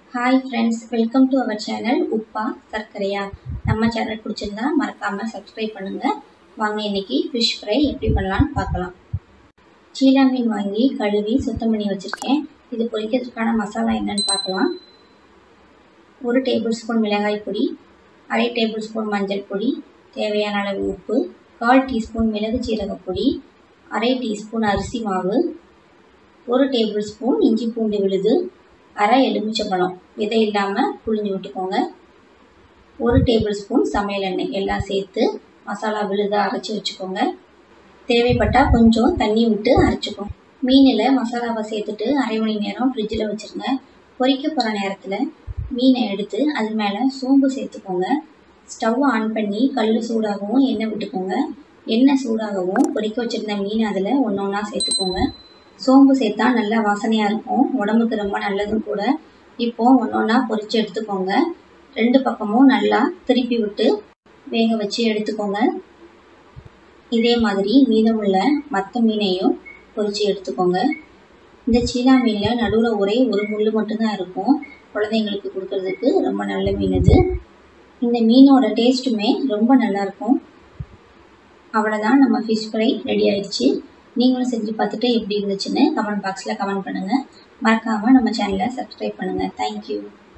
hi friends welcome to our channel உப்பா சர்க்கரையா நம்ம சேனல் பிடிச்சிருந்தா மறக்காமல் சப்ஸ்கிரைப் பண்ணுங்கள் வாங்க இன்னைக்கு ஃபிஷ் ஃப்ரை எப்படி பண்ணலான்னு பார்க்கலாம் சீலா மீன் வாங்கி கழுவி சுத்தம் பண்ணி வச்சுருக்கேன் இது பொரிக்கிறதுக்கான மசாலா என்னன்னு பார்க்கலாம் ஒரு டேபிள் ஸ்பூன் மிளகாய் பொடி அரை டேபிள் ஸ்பூன் மஞ்சள் பொடி தேவையான அளவு உப்பு கால் டீஸ்பூன் மிளகு சீரகப் பொடி அரை டீஸ்பூன் அரிசி மாவு ஒரு டேபிள் ஸ்பூன் இஞ்சி பூண்டு விழுது அரை எலுமிச்சம்பழம் விதை இல்லாமல் புழிஞ்சு விட்டுக்கோங்க ஒரு டேபிள் ஸ்பூன் சமையல் எண்ணெய் எல்லாம் சேர்த்து மசாலா விழுதாக அரைச்சி வச்சுக்கோங்க தேவைப்பட்டால் கொஞ்சம் தண்ணி விட்டு அரைச்சிக்கோங்க மீனில் மசாலாவை சேர்த்துட்டு அரை மணி நேரம் ஃப்ரிட்ஜில் வச்சுருங்க பொரிக்க போகிற நேரத்தில் மீனை எடுத்து அது மேலே சோம்பு சேர்த்துக்கோங்க ஸ்டவ் ஆன் பண்ணி கல் சூடாகவும் எண்ணெய் விட்டுக்கோங்க எண்ணெய் சூடாகவும் பொரிக்க வச்சுருந்த மீன் அதில் ஒன்று ஒன்றா சேர்த்துக்கோங்க சோம்பு சேர்த்தா நல்லா வாசனையாக இருக்கும் உடம்புக்கு ரொம்ப நல்லதும் கூட இப்போது ஒன்று ஒன்றா பொரித்து எடுத்துக்கோங்க ரெண்டு பக்கமும் நல்லா திருப்பி விட்டு வேக வச்சு எடுத்துக்கோங்க இதே மாதிரி மீதமுள்ள மற்ற மீனையும் பொரித்து எடுத்துக்கோங்க இந்த சீலா மீனில் நடுவில் ஒரே ஒரு முள் மட்டும்தான் இருக்கும் குழந்தைங்களுக்கு கொடுக்கறதுக்கு ரொம்ப நல்ல மீன் இது இந்த மீனோட டேஸ்ட்டுமே ரொம்ப நல்லாயிருக்கும் அவ்வளோதான் நம்ம ஃபிஷ் ஃப்ரை ரெடி ஆயிடுச்சு நீங்களும் செஞ்சு பார்த்துட்டு எப்படி இருந்துச்சுன்னு கமெண்ட் பாக்ஸில் கமெண்ட் பண்ணுங்கள் மறக்காமல் நம்ம சேனலை சப்ஸ்கிரைப் பண்ணுங்கள் தேங்க்யூ